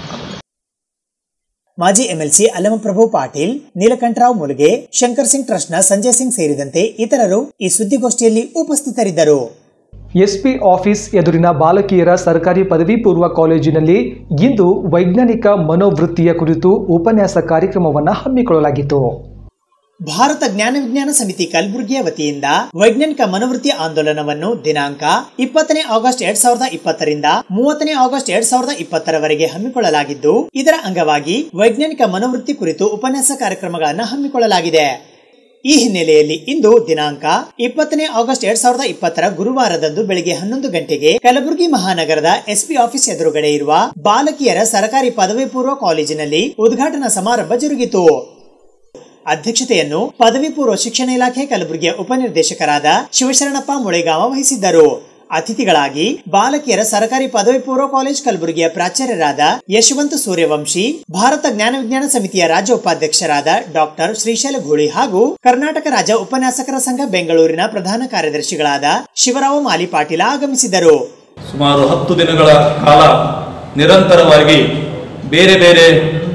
ಮಾಜಿ ಎಂಎಲ್ಸಿ ಅಲ್ಲಮಪ್ರಭು ಪಾಟೀಲ್ ನೀಲಕಂಠರಾವ್ ಮುಲುಗೆ ಶಂಕರ್ ಸಿಂಗ್ ಟ್ರಸ್ಟ್ನ ಸಂಜಯ್ ಸಿಂಗ್ ಸೇರಿದಂತೆ ಇತರರು ಈ ಸುದ್ದಿಗೋಷ್ಠಿಯಲ್ಲಿ ಉಪಸ್ಥಿತರಿದ್ದರು ಎಸ್ಪಿ ಆಫೀಸ್ ಎದುರಿನ ಬಾಲಕಿಯರ ಸರ್ಕಾರಿ ಪದವಿ ಪೂರ್ವ ಕಾಲೇಜಿನಲ್ಲಿ ಇಂದು ವೈಜ್ಞಾನಿಕ ಮನೋವೃತ್ತಿಯ ಕುರಿತು ಉಪನ್ಯಾಸ ಕಾರ್ಯಕ್ರಮವನ್ನು ಹಮ್ಮಿಕೊಳ್ಳಲಾಗಿತ್ತು ಭಾರತ ಜ್ಞಾನ ವಿಜ್ಞಾನ ಸಮಿತಿ ಕಲಬುರಗಿಯ ವತಿಯಿಂದ ವೈಜ್ಞಾನಿಕ ಮನೋವೃತ್ತಿ ಆಂದೋಲನವನ್ನು ದಿನಾಂಕ ಇಪ್ಪತ್ತನೇ ಆಗಸ್ಟ್ ಎರಡ್ ಸಾವಿರದ ಇಪ್ಪತ್ತರಿಂದ ಮೂವತ್ತನೇ ಆಗಸ್ಟ್ ಎರಡ್ ಸಾವಿರದ ಇಪ್ಪತ್ತರವರೆಗೆ ಹಮ್ಮಿಕೊಳ್ಳಲಾಗಿದ್ದು ಇದರ ಅಂಗವಾಗಿ ವೈಜ್ಞಾನಿಕ ಮನೋವೃತ್ತಿ ಕುರಿತು ಉಪನ್ಯಾಸ ಕಾರ್ಯಕ್ರಮಗಳನ್ನು ಹಮ್ಮಿಕೊಳ್ಳಲಾಗಿದೆ ಈ ಹಿನ್ನೆಲೆಯಲ್ಲಿ ಇಂದು ದಿನಾಂಕ ಇಪ್ಪತ್ತನೇ ಆಗಸ್ಟ್ ಎರಡ್ ಸಾವಿರದ ಇಪ್ಪತ್ತರ ಗುರುವಾರದಂದು ಬೆಳಗ್ಗೆ ಹನ್ನೊಂದು ಗಂಟೆಗೆ ಕಲಬುರಗಿ ಮಹಾನಗರದ ಎಸ್ಪಿ ಆಫೀಸ್ ಎದುರುಗಡೆ ಇರುವ ಬಾಲಕಿಯರ ಸರ್ಕಾರಿ ಪದವಿ ಪೂರ್ವ ಕಾಲೇಜಿನಲ್ಲಿ ಉದ್ಘಾಟನಾ ಸಮಾರಂಭ ಜರುಗಿತು ಅಧ್ಯಕ್ಷತೆಯನ್ನು ಪದವಿ ಪೂರ್ವ ಶಿಕ್ಷಣ ಇಲಾಖೆ ಕಲಬುರಗಿಯ ಉಪನಿರ್ದೇಶಕರಾದ ಶಿವಶರಣಪ್ಪ ಮುಳೆಗಾವ ವಹಿಸಿದ್ದರು ಅತಿಥಿಗಳಾಗಿ ಬಾಲಕಿಯರ ಸರ್ಕಾರಿ ಪದವಿ ಪೂರ್ವ ಕಾಲೇಜ್ ಕಲಬುರಗಿಯ ಪ್ರಾಚಾರ್ಯರಾದ ಯಶವಂತ ಸೂರ್ಯವಂಶಿ ಭಾರತ ಜ್ಞಾನ ವಿಜ್ಞಾನ ಸಮಿತಿಯ ರಾಜ್ಯ ಉಪಾಧ್ಯಕ್ಷರಾದ ಡಾಕ್ಟರ್ ಶ್ರೀಶೈಲ ಘೋಳಿ ಹಾಗೂ ಕರ್ನಾಟಕ ರಾಜ್ಯ ಉಪನ್ಯಾಸಕರ ಸಂಘ ಬೆಂಗಳೂರಿನ ಪ್ರಧಾನ ಕಾರ್ಯದರ್ಶಿಗಳಾದ ಶಿವರಾವ ಮಾಲಿ ಪಾಟೀಲ ಆಗಮಿಸಿದರು ಸುಮಾರು ಹತ್ತು ದಿನಗಳ ಕಾಲ ನಿರಂತರವಾಗಿ ಬೇರೆ ಬೇರೆ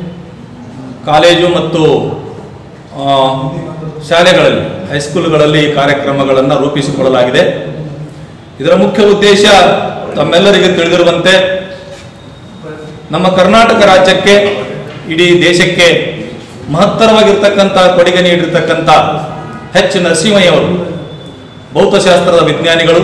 ಕಾಲೇಜು ಮತ್ತು ಆ, ಶಾಲೆಗಳಲ್ಲಿ ಹೈಸ್ಕೂಲ್ಗಳಲ್ಲಿ ಈ ಕಾರ್ಯಕ್ರಮಗಳನ್ನು ರೂಪಿಸಿಕೊಳ್ಳಲಾಗಿದೆ ಇದರ ಮುಖ್ಯ ಉದ್ದೇಶ ತಮ್ಮೆಲ್ಲರಿಗೆ ತಿಳಿದಿರುವಂತೆ ನಮ್ಮ ಕರ್ನಾಟಕ ರಾಜ್ಯಕ್ಕೆ ಇಡೀ ದೇಶಕ್ಕೆ ಮಹತ್ತರವಾಗಿರ್ತಕ್ಕಂಥ ಕೊಡುಗೆ ನೀಡಿರ್ತಕ್ಕಂಥ ಎಚ್ ನರಸಿಂಹಯ್ಯವರು ಭೌತಶಾಸ್ತ್ರದ ವಿಜ್ಞಾನಿಗಳು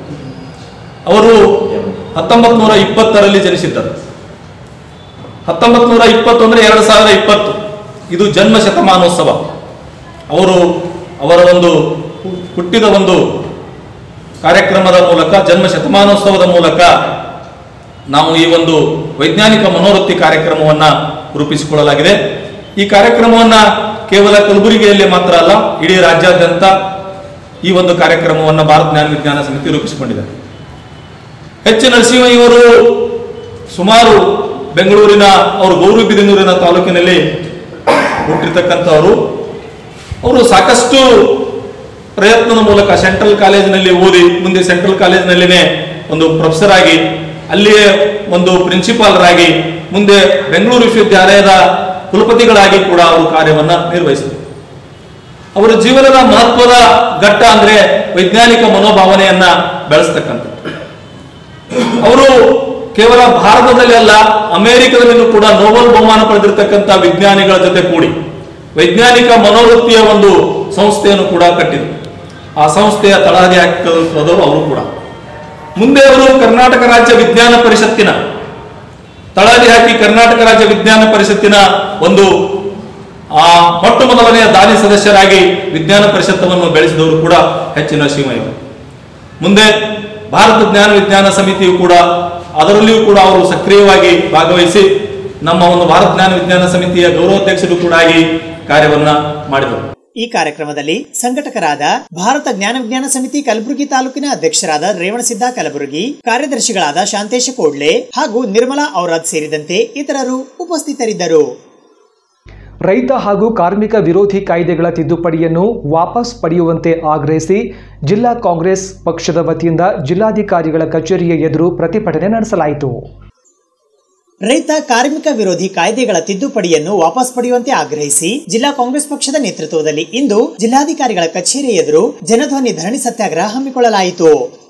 ಅವರು ಹತ್ತೊಂಬತ್ತು ನೂರ ಇಪ್ಪತ್ತರಲ್ಲಿ ಜನಿಸಿದ್ದರು ಹತ್ತೊಂಬತ್ತು ನೂರ ಇಪ್ಪತ್ತು ಅಂದರೆ ಎರಡು ಸಾವಿರದ ಇಪ್ಪತ್ತು ಇದು ಜನ್ಮ ಶತಮಾನೋತ್ಸವ ಅವರು ಅವರ ಒಂದು ಹುಟ್ಟಿದ ಒಂದು ಕಾರ್ಯಕ್ರಮದ ಮೂಲಕ ಜನ್ಮ ಶತಮಾನೋತ್ಸವದ ಮೂಲಕ ನಾವು ಈ ಒಂದು ವೈಜ್ಞಾನಿಕ ಮನೋವೃತ್ತಿ ಕಾರ್ಯಕ್ರಮವನ್ನು ರೂಪಿಸಿಕೊಳ್ಳಲಾಗಿದೆ ಈ ಕಾರ್ಯಕ್ರಮವನ್ನು ಕೇವಲ ಕಲಬುರಗಿಯಲ್ಲಿ ಮಾತ್ರ ಅಲ್ಲ ಇಡೀ ರಾಜ್ಯಾದ್ಯಂತ ಈ ಒಂದು ಕಾರ್ಯಕ್ರಮವನ್ನು ಭಾರತ ಜ್ಞಾನ ವಿಜ್ಞಾನ ಸಮಿತಿ ರೂಪಿಸಿಕೊಂಡಿದೆ ಎಚ್ ನರಸಿಂಹಯ್ಯವರು ಸುಮಾರು ಬೆಂಗಳೂರಿನ ಅವರು ಗೌರಿಬಿದನೂರಿನ ತಾಲೂಕಿನಲ್ಲಿ ಹುಟ್ಟಿರ್ತಕ್ಕಂಥವರು ಅವರು ಸಾಕಷ್ಟು ಪ್ರಯತ್ನದ ಮೂಲಕ ಸೆಂಟ್ರಲ್ ಕಾಲೇಜಿನಲ್ಲಿ ಓದಿ ಮುಂದೆ ಸೆಂಟ್ರಲ್ ಕಾಲೇಜಿನಲ್ಲಿನೇ ಒಂದು ಪ್ರೊಫೆಸರ್ ಆಗಿ ಅಲ್ಲಿಯೇ ಒಂದು ಪ್ರಿನ್ಸಿಪಾಲರಾಗಿ ಮುಂದೆ ಬೆಂಗಳೂರು ವಿಶ್ವವಿದ್ಯಾಲಯದ ಕುಲಪತಿಗಳಾಗಿ ಕೂಡ ಅವರು ಕಾರ್ಯವನ್ನ ನಿರ್ವಹಿಸಿದರು ಅವರ ಜೀವನದ ಮಹತ್ವದ ಘಟ್ಟ ಅಂದ್ರೆ ವೈಜ್ಞಾನಿಕ ಮನೋಭಾವನೆಯನ್ನ ಬೆಳೆಸ್ತಕ್ಕಂಥದ್ದು ಅವರು ಕೇವಲ ಭಾರತದಲ್ಲಿ ಅಲ್ಲ ಅಮೆರಿಕದಲ್ಲಿಯೂ ಕೂಡ ನೋಬೆಲ್ ಬಹುಮಾನ ಪಡೆದಿರತಕ್ಕಂಥ ವಿಜ್ಞಾನಿಗಳ ಜೊತೆ ಕೂಡಿ ವೈಜ್ಞಾನಿಕ ಮನೋವೃತ್ತಿಯ ಒಂದು ಸಂಸ್ಥೆಯನ್ನು ಕೂಡ ಕಟ್ಟಿದರು ಆ ಸಂಸ್ಥೆಯ ತಳಹದಿ ಹಾಕಿದವರು ಅವರು ಕೂಡ ಮುಂದೆ ಅವರು ಕರ್ನಾಟಕ ರಾಜ್ಯ ವಿಜ್ಞಾನ ಪರಿಷತ್ತಿನ ತಳಹದಿ ಹಾಕಿ ಕರ್ನಾಟಕ ರಾಜ್ಯ ವಿಜ್ಞಾನ ಪರಿಷತ್ತಿನ ಒಂದು ಆ ಮೊಟ್ಟ ಮೊದಲನೆಯ ದಾನಿ ಸದಸ್ಯರಾಗಿ ವಿಜ್ಞಾನ ಪರಿಷತ್ತವನ್ನು ಬೆಳೆಸಿದವರು ಕೂಡ ಎಚ್ ನರಸಿಂಹಯ್ಯವರು ಮುಂದೆ ಭಾರತ ಜ್ಞಾನ ವಿಜ್ಞಾನ ಸಮಿತಿಯು ಕೂಡ ಅದರಲ್ಲಿಯೂ ಕೂಡ ಅವರು ಸಕ್ರಿಯವಾಗಿ ಭಾಗವಹಿಸಿ ನಮ್ಮ ಒಂದು ಭಾರತ ಜ್ಞಾನ ವಿಜ್ಞಾನ ಸಮಿತಿಯ ಗೌರವಾಧ್ಯಕ್ಷರು ಕೂಡ ಆಗಿ ಕಾರ್ಯವನ್ನ ಮಾಡಿದರು ಈ ಕಾರ್ಯಕ್ರಮದಲ್ಲಿ ಸಂಘಟಕರಾದ ಭಾರತ ಜ್ಞಾನ ವಿಜ್ಞಾನ ಸಮಿತಿ ಕಲಬುರಗಿ ತಾಲೂಕಿನ ಅಧ್ಯಕ್ಷರಾದ ರೇವಣಸಿದ್ದ ಕಲಬುರಗಿ ಕಾರ್ಯದರ್ಶಿಗಳಾದ ಶಾಂತೇಶ ಕೋಡ್ಲೆ ಹಾಗೂ ನಿರ್ಮಲಾ ಔರಾದ್ ಸೇರಿದಂತೆ ಇತರರು ಉಪಸ್ಥಿತರಿದ್ದರು ರೈತ ಹಾಗೂ ಕಾರ್ಮಿಕ ವಿರೋಧಿ ಕಾಯ್ದೆಗಳ ತಿದ್ದುಪಡಿಯನ್ನು ವಾಪಸ್ ಪಡೆಯುವಂತೆ ಆಗ್ರಹಿಸಿ ಜಿಲ್ಲಾ ಕಾಂಗ್ರೆಸ್ ಪಕ್ಷದ ವತಿಯಿಂದ ಜಿಲ್ಲಾಧಿಕಾರಿಗಳ ಕಚೇರಿಯ ಎದುರು ಪ್ರತಿಭಟನೆ ನಡೆಸಲಾಯಿತು ರೈತ ಕಾರ್ಮಿಕ ವಿರೋಧಿ ಕಾಯ್ದೆಗಳ ತಿದ್ದುಪಡಿಯನ್ನು ವಾಪಸ್ ಪಡೆಯುವಂತೆ ಆಗ್ರಹಿಸಿ ಜಿಲ್ಲಾ ಕಾಂಗ್ರೆಸ್ ಪಕ್ಷದ ನೇತೃತ್ವದಲ್ಲಿ ಇಂದು ಜಿಲ್ಲಾಧಿಕಾರಿಗಳ ಕಚೇರಿ ಎದುರು ಜನಧ್ವನಿ ಧರಣಿ ಸತ್ಯಾಗ್ರಹ ಹಮ್ಮಿಕೊಳ್ಳಲಾಯಿತು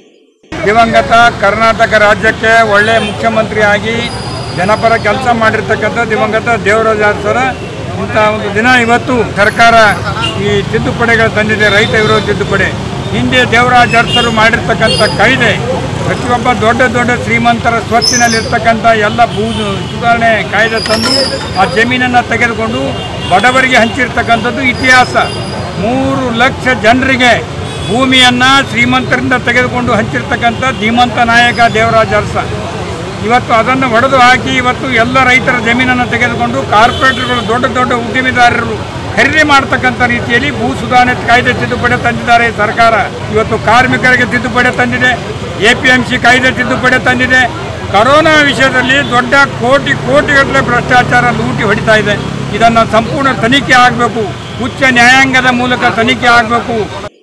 ದಿವಂಗತ ಕರ್ನಾಟಕ ರಾಜ್ಯಕ್ಕೆ ಒಳ್ಳೆಯ ಮುಖ್ಯಮಂತ್ರಿಯಾಗಿ ಜನಪರ ಕೆಲಸ ಮಾಡಿರ್ತಕ್ಕಂಥ ದಿವಂಗತ ದೇವರಾಜ ಅರಸರ ಇಂಥ ಒಂದು ದಿನ ಇವತ್ತು ಸರ್ಕಾರ ಈ ತಿದ್ದುಪಡಿಗಳು ತಂದಿದೆ ರೈತ ವಿರೋಧ ತಿದ್ದುಪಡಿ ಹಿಂದೆ ದೇವರಾಜ ಅರಸರು ಮಾಡಿರ್ತಕ್ಕಂಥ ಕಾಯ್ದೆ ಪ್ರತಿಯೊಬ್ಬ ದೊಡ್ಡ ದೊಡ್ಡ ಶ್ರೀಮಂತರ ಸ್ವತ್ತಿನಲ್ಲಿರ್ತಕ್ಕಂಥ ಎಲ್ಲ ಭೂ ಸುಧಾರಣೆ ಕಾಯ್ದೆ ತಂದು ಆ ಜಮೀನನ್ನು ತೆಗೆದುಕೊಂಡು ಬಡವರಿಗೆ ಹಂಚಿರ್ತಕ್ಕಂಥದ್ದು ಇತಿಹಾಸ ಮೂರು ಲಕ್ಷ ಜನರಿಗೆ ಭೂಮಿಯನ್ನು ಶ್ರೀಮಂತರಿಂದ ತೆಗೆದುಕೊಂಡು ಹಂಚಿರ್ತಕ್ಕಂಥ ಧೀಮಂತ ನಾಯಕ ದೇವರಾಜ ಅರಸ ಇವತ್ತು ಅದನ್ನು ಒಡೆದು ಹಾಕಿ ಇವತ್ತು ಎಲ್ಲ ರೈತರ ಜಮೀನನ್ನು ತೆಗೆದುಕೊಂಡು ಕಾರ್ಪೊರೇಟರ್ಗಳು ದೊಡ್ಡ ದೊಡ್ಡ ಉದ್ಯಮಿದಾರರು ಖರೀದಿ ಮಾಡ್ತಕ್ಕಂಥ ರೀತಿಯಲ್ಲಿ ಭೂ ಸುಧಾರಣೆ ಕಾಯ್ದೆ ತಿದ್ದುಪಡಿ ತಂದಿದ್ದಾರೆ ಸರ್ಕಾರ ಇವತ್ತು ಕಾರ್ಮಿಕರಿಗೆ ತಿದ್ದುಪಡಿ ತಂದಿದೆ ಎ ಪಿ ಎಂ ಸಿ ಕಾಯ್ದೆ ತಿದ್ದುಪಡಿ ತಂದಿದೆ ಕರೋನಾ ವಿಷಯದಲ್ಲಿ ದೊಡ್ಡ ಕೋಟಿ ಕೋಟಿಗಟ್ಟಲೆ ಭ್ರಷ್ಟಾಚಾರ ಲೂಟಿ ಹೊಡಿತಾ ಇದೆ ಇದನ್ನು ಸಂಪೂರ್ಣ ತನಿಖೆ ಆಗಬೇಕು ಉಚ್ಚ ನ್ಯಾಯಾಂಗದ ಮೂಲಕ ತನಿಖೆ ಆಗಬೇಕು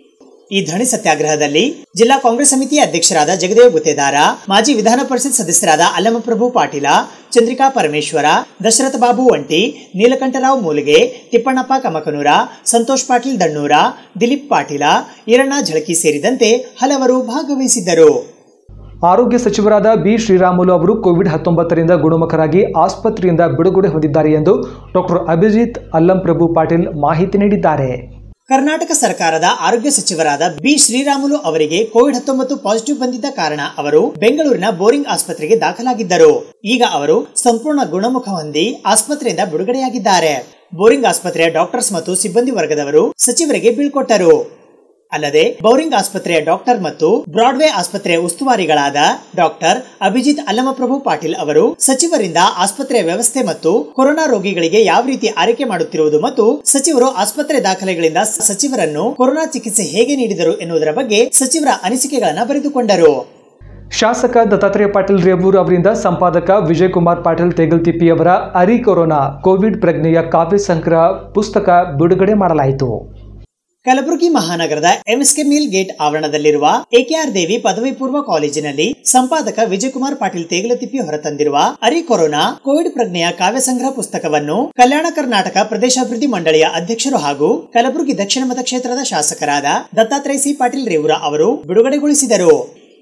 ಈ ಧರಣಿ ಸತ್ಯಾಗ್ರಹದಲ್ಲಿ ಜಿಲ್ಲಾ ಕಾಂಗ್ರೆಸ್ ಸಮಿತಿಯ ಅಧ್ಯಕ್ಷರಾದ ಜಗದೇವ ಗುತ್ತೇದಾರ ಮಾಜಿ ವಿಧಾನ ಪರಿಷತ್ ಸದಸ್ಯರಾದ ಅಲ್ಲಮಪ್ರಭು ಪಾಟೀಲ ಚಂದ್ರಿಕಾ ಪರಮೇಶ್ವರ ದಶರಥ ಬಾಬು ಒಂಟಿ ನೀಲಕಂಠರಾವ್ ಮೂಲಿಗೆ ತಿಪ್ಪಣ್ಣಪ್ಪ ಕಮಕನೂರ ಸಂತೋಷ್ ಪಾಟೀಲ್ ದಣ್ಣೂರ ದಿಲೀಪ್ ಪಾಟೀಲ ಈರಣ್ಣ ಝಳಕಿ ಸೇರಿದಂತೆ ಹಲವರು ಭಾಗವಹಿಸಿದ್ದರು ಆರೋಗ್ಯ ಸಚಿವರಾದ ಬಿ ಶ್ರೀರಾಮುಲು ಅವರು ಕೋವಿಡ್ ಹತ್ತೊಂಬತ್ತರಿಂದ ಗುಣಮುಖರಾಗಿ ಆಸ್ಪತ್ರೆಯಿಂದ ಬಿಡುಗಡೆ ಹೊಂದಿದ್ದಾರೆ ಎಂದು ಡಾಕ್ಟರ್ ಅಭಿಜಿತ್ ಅಲ್ಲಂಪ್ರಭು ಪಾಟೀಲ್ ಮಾಹಿತಿ ನೀಡಿದ್ದಾರೆ ಕರ್ನಾಟಕ ಸರ್ಕಾರದ ಆರೋಗ್ಯ ಸಚಿವರಾದ ಬಿ ಶ್ರೀರಾಮುಲು ಅವರಿಗೆ ಕೋವಿಡ್ ಹತ್ತೊಂಬತ್ತು ಪಾಸಿಟಿವ್ ಬಂದಿದ್ದ ಕಾರಣ ಅವರು ಬೆಂಗಳೂರಿನ ಬೋರಿಂಗ್ ಆಸ್ಪತ್ರೆಗೆ ದಾಖಲಾಗಿದ್ದರು ಈಗ ಅವರು ಸಂಪೂರ್ಣ ಗುಣಮುಖ ಹೊಂದಿ ಆಸ್ಪತ್ರೆಯಿಂದ ಬಿಡುಗಡೆಯಾಗಿದ್ದಾರೆ ಬೋರಿಂಗ್ ಆಸ್ಪತ್ರೆಯ ಡಾಕ್ಟರ್ಸ್ ಮತ್ತು ಸಿಬ್ಬಂದಿ ವರ್ಗದವರು ಸಚಿವರಿಗೆ ಬೀಳ್ಕೊಟ್ಟರು ಅಲ್ಲದೆ ಬೌರಿಂಗ್ ಆಸ್ಪತ್ರೆಯ ಡಾಕ್ಟರ್ ಮತ್ತು ಬ್ರಾಡ್ವೇ ಆಸ್ಪತ್ರೆಯ ಉಸ್ತುವಾರಿಗಳಾದ ಡಾಕ್ಟರ್ ಅಭಿಜಿತ್ ಅಲ್ಲಮಪ್ರಭು ಪಾಟೀಲ್ ಅವರು ಸಚಿವರಿಂದ ಆಸ್ಪತ್ರೆಯ ವ್ಯವಸ್ಥೆ ಮತ್ತು ಕೊರೋನಾ ರೋಗಿಗಳಿಗೆ ಯಾವ ರೀತಿ ಆರೈಕೆ ಮಾಡುತ್ತಿರುವುದು ಮತ್ತು ಸಚಿವರು ಆಸ್ಪತ್ರೆ ದಾಖಲೆಗಳಿಂದ ಸಚಿವರನ್ನು ಕೊರೋನಾ ಚಿಕಿತ್ಸೆ ಹೇಗೆ ನೀಡಿದರು ಎನ್ನುವುದರ ಬಗ್ಗೆ ಸಚಿವರ ಅನಿಸಿಕೆಗಳನ್ನು ಬರೆದುಕೊಂಡರು ಶಾಸಕ ದತ್ತಾತ್ರೇಯ ಪಾಟೀಲ್ ರೇವೂರ್ ಅವರಿಂದ ಸಂಪಾದಕ ವಿಜಯ್ ಕುಮಾರ್ ಪಾಟೀಲ್ ತೇಗಲ್ತಿಪ್ಪಿ ಅವರ ಅರಿ ಕೊರೋನಾ ಕೋವಿಡ್ ಪ್ರಜ್ಞೆಯ ಕಾವ್ಯ ಸಂಗ್ರಹ ಪುಸ್ತಕ ಬಿಡುಗಡೆ ಮಾಡಲಾಯಿತು ಕಲಬುರಗಿ ಮಹಾನಗರದ ಎಂಎಸ್ಕೆ ಮಿಲ್ ಗೇಟ್ ಆವರಣದಲ್ಲಿರುವ ಎಕೆಆರ್ ದೇವಿ ಪದವಿ ಪೂರ್ವ ಕಾಲೇಜಿನಲ್ಲಿ ಸಂಪಾದಕ ವಿಜಯಕುಮಾರ್ ಪಾಟೀಲ್ ತೇಗಲತಿಪ್ಪಿ ಹೊರತಂದಿರುವ ಅರಿ ಕೊರೋನಾ ಕೋವಿಡ್ ಪ್ರಜ್ಞೆಯ ಕಾವ್ಯ ಸಂಗ್ರಹ ಪುಸ್ತಕವನ್ನು ಕಲ್ಯಾಣ ಕರ್ನಾಟಕ ಪ್ರದೇಶಾಭಿವೃದ್ಧಿ ಮಂಡಳಿಯ ಅಧ್ಯಕ್ಷರು ಹಾಗೂ ಕಲಬುರಗಿ ದಕ್ಷಿಣ ಮತಕ್ಷೇತ್ರದ ಶಾಸಕರಾದ ದತ್ತಾತ್ರೇಯ ಸಿ ಪಾಟೀಲ್ ರೇವೂರ ಅವರು ಬಿಡುಗಡೆಗೊಳಿಸಿದರು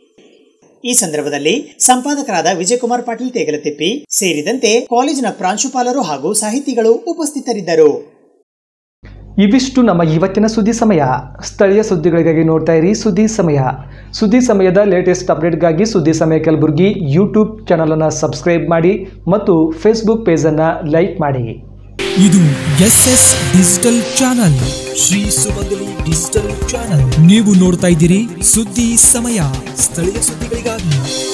ಈ ಸಂದರ್ಭದಲ್ಲಿ ಸಂಪಾದಕರಾದ ವಿಜಯಕುಮಾರ್ ಪಾಟೀಲ್ ತೇಗಲತಿಪ್ಪಿ ಸೇರಿದಂತೆ ಕಾಲೇಜಿನ ಪ್ರಾಂಶುಪಾಲರು ಹಾಗೂ ಸಾಹಿತಿಗಳು ಉಪಸ್ಥಿತರಿದ್ದರು ಇವಿಷ್ಟು ನಮ್ಮ ಇವತ್ತಿನ ಸುದ್ದಿ ಸಮಯ ಸ್ಥಳೀಯ ಸುದ್ದಿಗಳಿಗಾಗಿ ನೋಡ್ತಾ ಇರಿ ಸುದ್ದಿ ಸಮಯ ಸುದ್ದಿ ಸಮಯದ ಲೇಟೆಸ್ಟ್ ಅಪ್ಡೇಟ್ಗಾಗಿ ಸುದ್ದಿ ಸಮಯ ಕಲಬುರಗಿ ಯೂಟ್ಯೂಬ್ ಚಾನಲನ್ನು ಸಬ್ಸ್ಕ್ರೈಬ್ ಮಾಡಿ ಮತ್ತು ಫೇಸ್ಬುಕ್ ಪೇಜನ್ನು ಲೈಕ್ ಮಾಡಿ ಇದು S S digital channel Shri Sumangali digital channel ನೀವು ನೋಡ್ತಾ ಇದ್ದೀರಿ ಸುದ್ದಿ ಸಮಯ ಸ್ಥಳೀಯ ಸುದ್ದಿಗಳಿಗಾಗಿ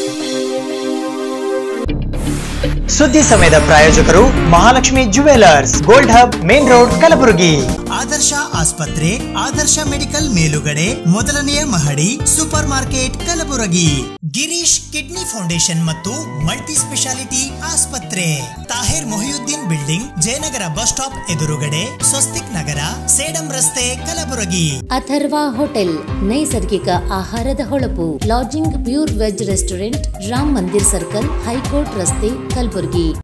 ಸುದ್ದಿ ಸಮಯದ ಪ್ರಾಯೋಜಕರು Mahalakshmi jewellers gold hub main road Kalaburagi Adarsh ಆಸ್ಪತ್ರೆ ಆದರ್ಶ ಮೆಡಿಕಲ್ ಮೇಲುಗಡೆ ಮೊದಲನೆಯ ಮಹಡಿ super market Kalaburagi Girish kidney foundation ಮತ್ತು ಮಲ್ಟಿ ಸ್ಪೆಷಾಲಿಟಿ ಆಸ್ಪತ್ರೆ Tahir Mohiuddin building Jayanagar bus stop ಎದುರುಗಡೆ ಸ್ವಸ್ತಿಕ್ ನಗರ ಸೇಡಂ ರಸ್ತೆ ಕಲಬುರಗಿ ಅಥರ್ವ ಹೋಟೆಲ್ ನೈಸರ್ಗಿಕ ಆಹಾರದ ಹೊಳಪು lodging pure veg restaurant Ram Mandir circle high court ರಸ್ತೆ ಕಲಬುರಗಿ